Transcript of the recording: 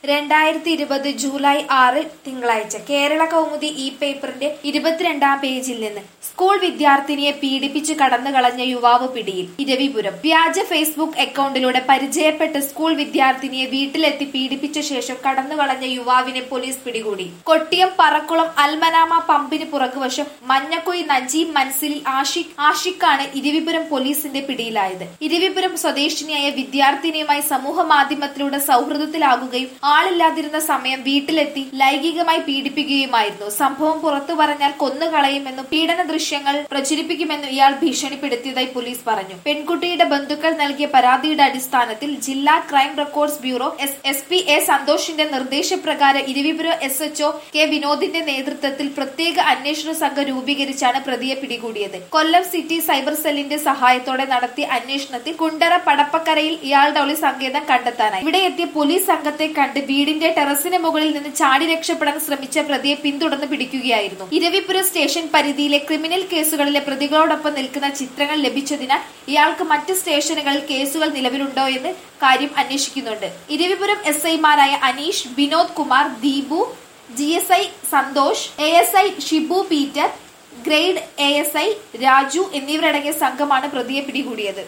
രണ്ടായിരത്തി ഇരുപത് ജൂലൈ ആറ് തിങ്കളാഴ്ച കേരള കൗമുദി ഇ പേപ്പറിന്റെ ഇരുപത്തിരണ്ടാം പേജിൽ നിന്ന് സ്കൂൾ വിദ്യാർത്ഥിനിയെ പീഡിപ്പിച്ച് കടന്നുകളഞ്ഞ യുവാവ് പിടിയിൽ ഇരവിപുരം വ്യാജ ഫേസ്ബുക്ക് അക്കൗണ്ടിലൂടെ പരിചയപ്പെട്ട സ്കൂൾ വിദ്യാർത്ഥിനിയെ വീട്ടിലെത്തി പീഡിപ്പിച്ച ശേഷം കടന്നുകളഞ്ഞ യുവാവിനെ പോലീസ് പിടികൂടി കൊട്ടിയം പറക്കുളം അൽമനാമ പമ്പിന് പുറകുവശം മഞ്ഞക്കുഴി നജീം മൻസിലിൽ ആഷിഖ് ആഷിഖാണ് ഇരവിപുരം പോലീസിന്റെ പിടിയിലായത് ഇരവിപുരം സ്വദേശിനിയായ വിദ്യാർത്ഥിനിയുമായി സമൂഹ മാധ്യമത്തിലൂടെ സൗഹൃദത്തിലാകുകയും ആളില്ലാതിരുന്ന സമയം വീട്ടിലെത്തി ലൈംഗികമായി പീഡിപ്പിക്കുകയുമായിരുന്നു സംഭവം പുറത്തു പറഞ്ഞാൽ കൊന്നുകളയുമെന്നും പീഡന ദൃശ്യങ്ങൾ പ്രചരിപ്പിക്കുമെന്നും ഇയാൾ ഭീഷണിപ്പെടുത്തിയതായി പോലീസ് പറഞ്ഞു പെൺകുട്ടിയുടെ ബന്ധുക്കൾ നൽകിയ പരാതിയുടെ അടിസ്ഥാനത്തിൽ ജില്ലാ crime records bureau S S P A സന്തോഷിന്റെ നിർദ്ദേശപ്രകാരം ഇരവിപുരം എസ് എച്ച്ഒ കെ വിനോദിന്റെ നേതൃത്വത്തിൽ പ്രത്യേക അന്വേഷണ സംഘം രൂപീകരിച്ചാണ് പ്രതിയെ പിടികൂടിയത് കൊല്ലം സിറ്റി സൈബർ സെല്ലിന്റെ സഹായത്തോടെ നടത്തിയ അന്വേഷണത്തിൽ കുണ്ടറ പടപ്പക്കരയിൽ ഇയാളുടെ ഒളി സങ്കേതം കണ്ടെത്താനായി ഇവിടെ എത്തിയ പോലീസ് സംഘത്തെ കണ്ട് വീടിന്റെ ടെറസിന് മുകളിൽ നിന്ന് ചാടി രക്ഷപ്പെടാൻ ശ്രമിച്ച പ്രതിയെ പിന്തുടർന്ന് പിടിക്കുകയായിരുന്നു ഇരവിപുരം സ്റ്റേഷൻ പരിധിയിലെ ക്രിമിനൽ കേസുകളിലെ പ്രതികളോടൊപ്പം നിൽക്കുന്ന ചിത്രങ്ങൾ ലഭിച്ചതിനാൽ ഇയാൾക്ക് മറ്റ് സ്റ്റേഷനുകളിൽ കേസുകൾ നിലവിലുണ്ടോ എന്ന് കാര്യം അന്വേഷിക്കുന്നുണ്ട് ഇരവിപുരം എസ് ഐമാരായ Aneesh Vinod Kumar Deepu G S I Santhosh A S I Shibu Peter grade A S I Raju എന്നിവരടങ്ങിയ സംഘമാണ് പ്രതിയെ പിടികൂടിയത്